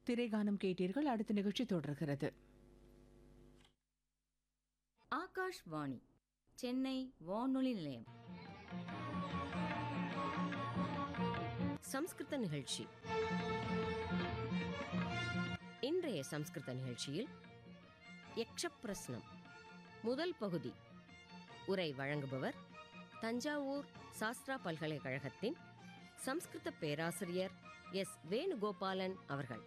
திரைகானம் கேட்டீர்கள் அடுத்த நிகழ்ச்சி தொடர்கிறது ஆகாஷ்வாணி சென்னை வானொலி நிலையம் சம்ஸ்கிருத நிகழ்ச்சி இன்றைய சம்ஸ்கிருத நிகழ்ச்சியில் யக்ஷப்பிரஸ்னம் முதல் பகுதி உரை வழங்குபவர் தஞ்சாவூர் சாஸ்திரா பல்கலைக்கழகத்தின் சம்ஸ்கிருத பேராசிரியர் எஸ் வேணுகோபாலன் அவர்கள்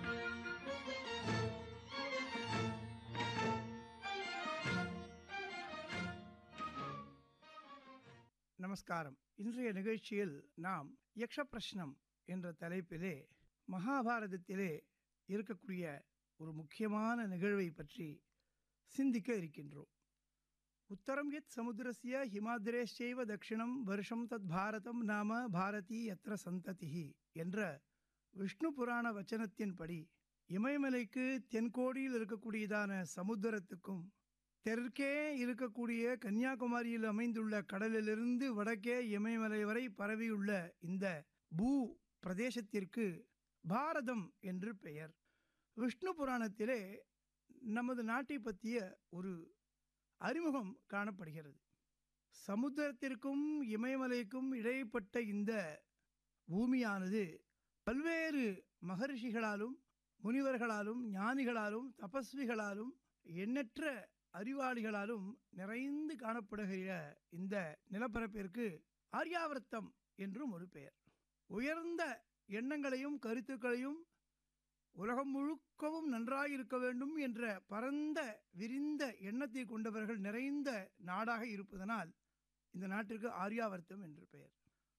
நமஸ்காரம் இன்றைய நிகழ்ச்சியில் நாம் யக்ஷ பிரஷ்னம் என்ற தலைப்பிலே மகாபாரதத்திலே இருக்கக்கூடிய ஒரு முக்கியமான நிகழ்வை பற்றி சிந்திக்க இருக்கின்றோம் உத்தரம் யத் சமுத்திரஸ்ய ஹிமாதிரேஷைவ தட்சிணம் வருஷம் தத் பாரதம் நாம பாரதி யத்ர சந்ததிஹி என்ற விஷ்ணு புராண வச்சனத்தின்படி இமயமலைக்கு தென்கோடியில் இருக்கக்கூடியதான சமுத்திரத்துக்கும் தெற்கே இருக்கக்கூடிய கன்னியாகுமரியில் அமைந்துள்ள கடலிலிருந்து வடக்கே இமயமலை வரை பரவியுள்ள இந்த பூ பிரதேசத்திற்கு பாரதம் என்று பெயர் விஷ்ணு புராணத்திலே நமது நாட்டை பற்றிய ஒரு அறிமுகம் காணப்படுகிறது சமுத்திரத்திற்கும் இமயமலைக்கும் இடைப்பட்ட இந்த பூமியானது பல்வேறு மகரிஷிகளாலும் முனிவர்களாலும் ஞானிகளாலும் தபஸ்விகளாலும் எண்ணற்ற அறிவாளிகளாலும் நிறைந்து காணப்படுகிற இந்த நிலப்பரப்பிற்கு ஆர்யாவர்த்தம் என்றும் ஒரு பெயர் உயர்ந்த எண்ணங்களையும் கருத்துக்களையும் உலகம் முழுக்கவும் நன்றாயிருக்க வேண்டும் என்ற பரந்த விரிந்த எண்ணத்தை கொண்டவர்கள் நிறைந்த நாடாக இருப்பதனால் இந்த நாட்டிற்கு ஆர்யாவர்த்தம் என்று பெயர்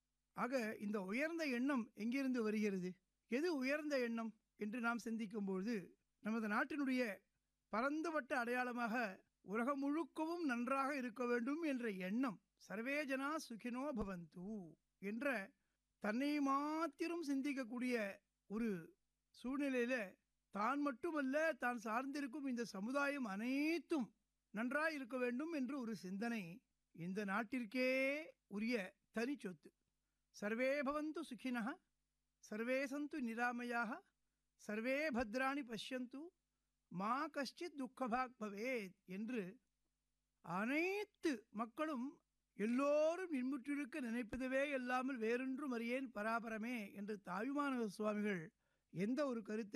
ஆக இந்த உயர்ந்த எண்ணம் எங்கிருந்து வருகிறது எது உயர்ந்த எண்ணம் என்று நாம் சிந்திக்கும்பொழுது நமது நாட்டினுடைய பரந்துபட்ட அடையாளமாக உலகம் முழுக்கவும் நன்றாக இருக்க வேண்டும் என்ற எண்ணம் சர்வே ஜனா சுகினோ பவந்து என்ற தன்னை மாத்திரம் சிந்திக்கக்கூடிய ஒரு சூழ்நிலையில தான் மட்டுமல்ல தான் சார்ந்திருக்கும் இந்த சமுதாயம் அனைத்தும் நன்றாய் இருக்க வேண்டும் என்று ஒரு சிந்தனை இந்த நாட்டிற்கே உரிய தனி சொத்து சர்வே பவந்து சுகினः சர்வே சந்து நிராமயாக சர்வே பத்ராணி பஷ்யந்து மா கஷ்டித் துக்கபாக் பவேத் என்று அனைத்து மக்களும் எல்லோரும் இன்புற்றிருக்க நினைப்பதுவே இல்லாமல் வேறொன்றும் அறியேன் பராபரமே என்று தாயுமான சுவாமிகள் எந்த ஒரு கருத்தை